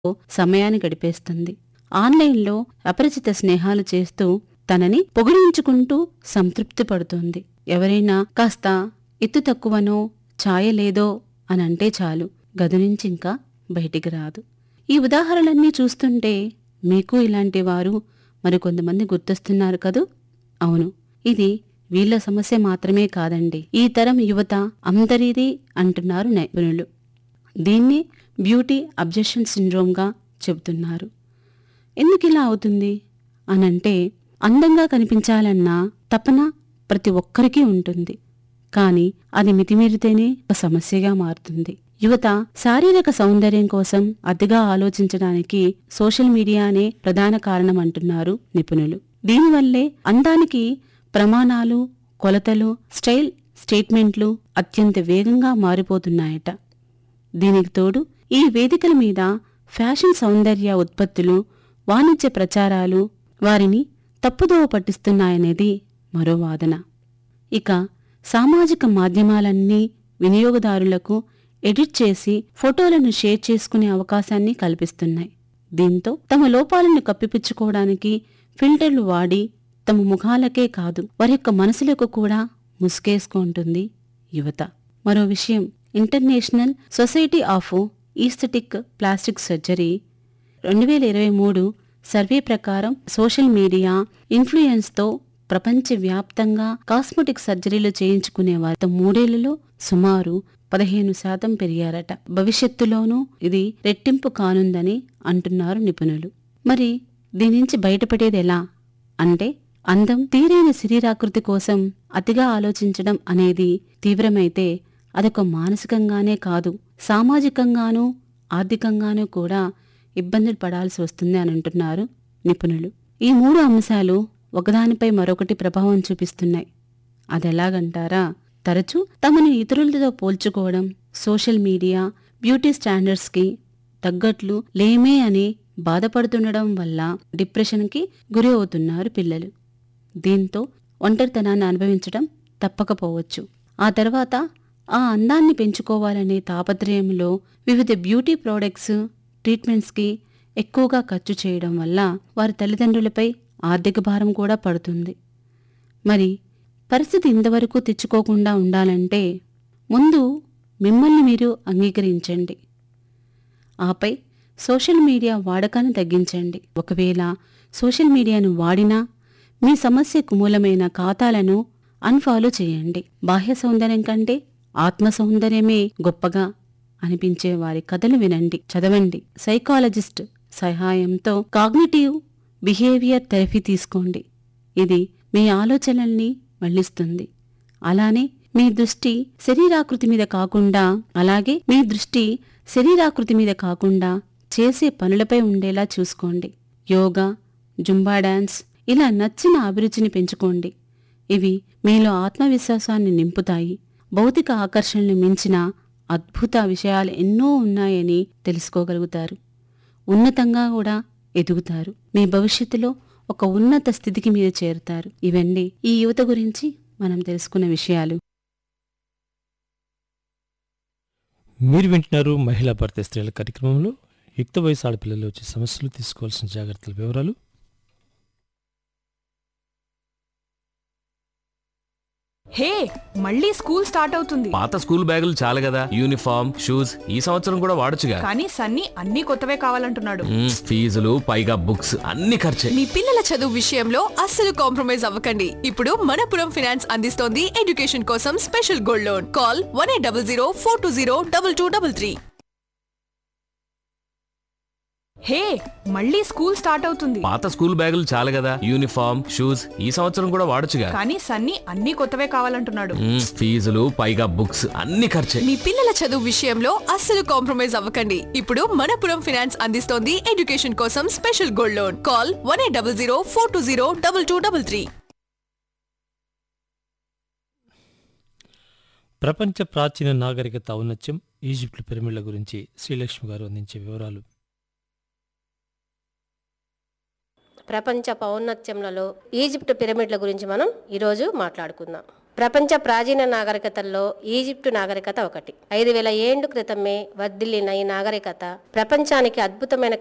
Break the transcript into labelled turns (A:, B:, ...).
A: సమయాన్ని గడిపేస్తుంది ఆన్లైన్లో అపరిచిత స్నేహాలు చేస్తూ తనని పొగిడించుకుంటూ సంతృప్తి పడుతుంది ఎవరైనా కాస్త ఎత్తు తక్కువనో ఛాయ లేదో అనంటే చాలు గది నుంచి ఇంకా బయటికి రాదు ఈ ఉదాహరణలన్నీ చూస్తుంటే మీకు ఇలాంటి వారు మరికొంతమంది గుర్తొస్తున్నారు కదూ అవును ఇది వీళ్ళ సమస్య మాత్రమే కాదండి ఈ తరం యువత అందరిది అంటున్నారు నిపుణులు దీన్ని బ్యూటీ అబ్జెక్షన్ సిండ్రోమ్గా చెబుతున్నారు ఎందుకు ఇలా అవుతుంది అనంటే అందంగా కనిపించాలన్న తపన ప్రతి ఒక్కరికి ఉంటుంది కానీ అది మితిమీరితేనే ఒక సమస్యగా మారుతుంది యువత శారీరక సౌందర్యం కోసం అతిగా ఆలోచించడానికి సోషల్ మీడియానే ప్రధాన కారణం అంటున్నారు నిపుణులు దీనివల్లే అందానికి ప్రమాణాలు కొలతలు స్టైల్ స్టేట్మెంట్లు అత్యంత వేగంగా మారిపోతున్నాయట దీనికి తోడు ఈ వేదికల మీద ఫ్యాషన్ సౌందర్య ఉత్పత్తులు వాణిజ్య ప్రచారాలు వారిని తప్పుదోవ పట్టిస్తున్నాయనేది మరో వాదన ఇక సామాజిక మాధ్యమాలన్నీ వినియోగదారులకు ఎడిట్ చేసి ఫోటోలను షేర్ చేసుకునే అవకాశాన్ని కల్పిస్తున్నాయి దీంతో తమ లోపాలను కప్పిపుచ్చుకోవడానికి ఫిల్టర్లు వాడి తమ ముఖాలకే కాదు వారి యొక్క మనసులకు కూడా ముసుగేసుకుంటుంది యువత మరో విషయం international society of aesthetic plastic surgery రెండు వేల ఇరవై మూడు సర్వే ప్రకారం సోషల్ మీడియా ఇన్ఫ్లుయెన్స్తో ప్రపంచవ్యాప్తంగా కాస్మెటిక్ సర్జరీలు చేయించుకునే వారితో మూడేళ్లలో సుమారు పదిహేను శాతం పెరిగారట భవిష్యత్తులోనూ ఇది రెట్టింపు కానుందని అంటున్నారు నిపుణులు మరి దీని నుంచి బయటపడేది ఎలా అంటే అందం తీరైన శరీరాకృతి కోసం అతిగా ఆలోచించడం అనేది తీవ్రమైతే అదొక మానసికంగానే కాదు సామాజికంగానూ ఆర్థికంగానూ కూడా ఇబ్బందులు పడాల్సి వస్తుంది అని అంటున్నారు నిపుణులు ఈ మూడు అంశాలు ఒకదానిపై మరొకటి ప్రభావం చూపిస్తున్నాయి అదెలాగంటారా తరచూ తమను ఇతరులతో పోల్చుకోవడం సోషల్ మీడియా బ్యూటీ స్టాండర్డ్స్కి తగ్గట్లు లేమే అని బాధపడుతుండడం వల్ల డిప్రెషన్కి గురి అవుతున్నారు పిల్లలు దీంతో ఒంటరితనాన్ని అనుభవించడం తప్పకపోవచ్చు ఆ తర్వాత ఆ అందాన్ని పెంచుకోవాలనే తాపత్రయంలో వివిధ బ్యూటీ ప్రోడక్ట్స్ ట్రీట్మెంట్స్కి ఎక్కువగా ఖర్చు చేయడం వల్ల వారి తల్లిదండ్రులపై ఆర్థిక భారం కూడా పడుతుంది మరి పరిస్థితి ఇంతవరకు తెచ్చుకోకుండా ఉండాలంటే ముందు మిమ్మల్ని మీరు అంగీకరించండి ఆపై సోషల్ మీడియా వాడకాన్ని తగ్గించండి ఒకవేళ సోషల్ మీడియాను వాడినా మీ సమస్యకు మూలమైన ఖాతాలను అన్ఫాలో చేయండి బాహ్య సౌందర్యం కంటే ఆత్మ సౌందర్యమే గొప్పగా అనిపించే వారి కథలు వినండి చదవండి సైకాలజిస్ట్ సహాయంతో కాగ్నిటివ్ బిహేవియర్ థెరపీ తీసుకోండి ఇది మీ ఆలోచనల్ని మళ్లిస్తుంది అలానే మీ దృష్టి శరీరాకృతి మీద కాకుండా అలాగే మీ దృష్టి శరీరాకృతి మీద కాకుండా చేసే పనులపై ఉండేలా చూసుకోండి యోగా జుంబా డాన్స్ ఇలా నచ్చిన అభిరుచిని పెంచుకోండి ఇవి మీలో ఆత్మవిశ్వాసాన్ని నింపుతాయి భౌతిక ఆకర్షణలు మించిన అద్భుత విషయాలు ఎన్నో ఉన్నాయని తెలుసుకోగలుగుతారు ఉన్నతంగా కూడా ఎదుగుతారు మీ భవిష్యత్తులో ఒక ఉన్నత స్థితికి మీరు చేరుతారు ఇవన్నీ ఈ యువత గురించి మనం తెలుసుకున్న విషయాలు
B: మీరు వింటున్నారు మహిళా భారత స్త్రీల కార్యక్రమంలో యుక్త వయసు ఆడపిల్లలు వచ్చే సమస్యలు తీసుకోవాల్సిన జాగ్రత్తల వివరాలు
C: హే మళ్ళీ స్కూల్ స్టార్ట్ అవుతుంది
D: పాత స్కూల్ బ్యాగులు చాలు కదా యూనిఫామ్ షూస్ ఈ సంవత్సరం కూడా వాడొచ్చుగా
C: కానీ సన్నీ అన్ని కొత్తవే కావాలంటున్నాడు
D: మ్మ్, ఫీజులు పైగా బుక్స్ అన్ని ఖర్చే
E: మీ పిల్లల చదువు విషయంలో అస్సలు కాంప్రమైజ్ అవ్వకండి ఇప్పుడు మనపురం ఫినాన్స్ అందిస్తోంది ఎడ్యుకేషన్ కోసం special gold loan call one eight double zero four two zero double two double three
C: hey మళ్ళీ స్కూల్ స్టార్ట్ అవుతుంది
D: పాత స్కూల్ బ్యాగులు చాలు కదా యూనిఫామ్ షూస్ ఈ సంవత్సరం కూడా వాడొచ్చుగా
C: కానీ సన్నీ అన్ని కొత్తవే కావాలంటున్నాడు
D: మ్మ్, ఫీజులు పైగా బుక్స్ అన్ని ఖర్చే
E: మీ పిల్లల చదువు విషయంలో అస్సలు కాంప్రమైజ్ అవ్వకండి ఇప్పుడు మనపురం ఫినాన్స్ అందిస్తోంది ఎడ్యుకేషన్ కోసం special gold loan call one eight double zero four two zero double two double three
B: ప్రపంచ ప్రాచీన నాగరికత ఔన్నత్యం ఈజిప్టు పిరమిడ్ల గురించి శ్రీలక్ష్మి గారు అందించే వివరాలు
F: ప్రపంచ పౌన్నత్యములలో ఈజిప్ట్ పిరమిడ్ల గురించి మనం ఈరోజు మాట్లాడుకుందాం ప్రపంచ ప్రాచీన నాగరికతల్లో ఈజిప్టు నాగరికత ఒకటి ఐదు వేల ఏండ్ల క్రితమే వర్ధిల్లిన ఈ నాగరికత ప్రపంచానికి అద్భుతమైన